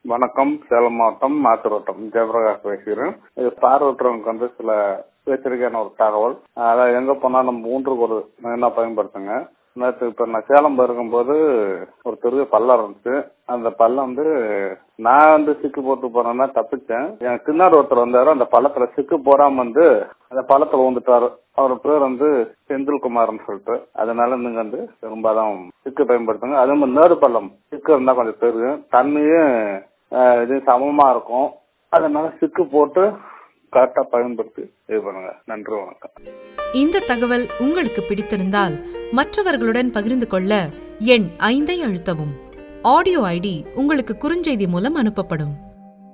வணக்கம் சேலம் மாவட்டம் மாத்தூரோட்டம் ஜெயபிரகாஷ் பேசுகிறேன் இது பார்வையற்றவங்களுக்கு வந்து சில எச்சரிக்கையான ஒரு தகவல் அதாவது எங்க போனா நம்ம ஊன்றுக்கு ஒரு என்ன பயன்படுத்துங்க நேற்று இப்ப நான் சேலம் போயிருக்கும்போது ஒரு பெரிய பள்ளம் இருந்துச்சு அந்த பள்ளம் வந்து நான் வந்து சிக்கு போட்டு போறேன்னா தப்பிச்சேன் என் பின்னாடி ஒருத்தர் வந்தாரு அந்த பள்ளத்துல சிக்கு போடாம வந்து அந்த பள்ளத்துல ஊந்துட்டாரு அவர் பேர் வந்து செந்தில்குமார்னு சொல்லிட்டு அதனால நீங்க வந்து பெரும்பாலும் சிக்கு பயன்படுத்துங்க அதே மாதிரி நேரு பள்ளம் சிக்கு இருந்தா கொஞ்சம் பெருகும் தண்ணியும் ஆஹ், இது சமமா இருக்கும் அதனால சிக்கு போட்டு கரெக்டா பயன்படுத்தி இது பண்ணுங்க நன்றி வணக்கம் இந்த தகவல் உங்களுக்கு பிடித்திருந்தால் மற்றவர்களுடன் பகிர்ந்து கொள்ள எண் ஐந்தை அழுத்தவும் ஆடியோ ஐடி உங்களுக்கு குறுஞ்செய்தி மூலம் அனுப்பப்படும்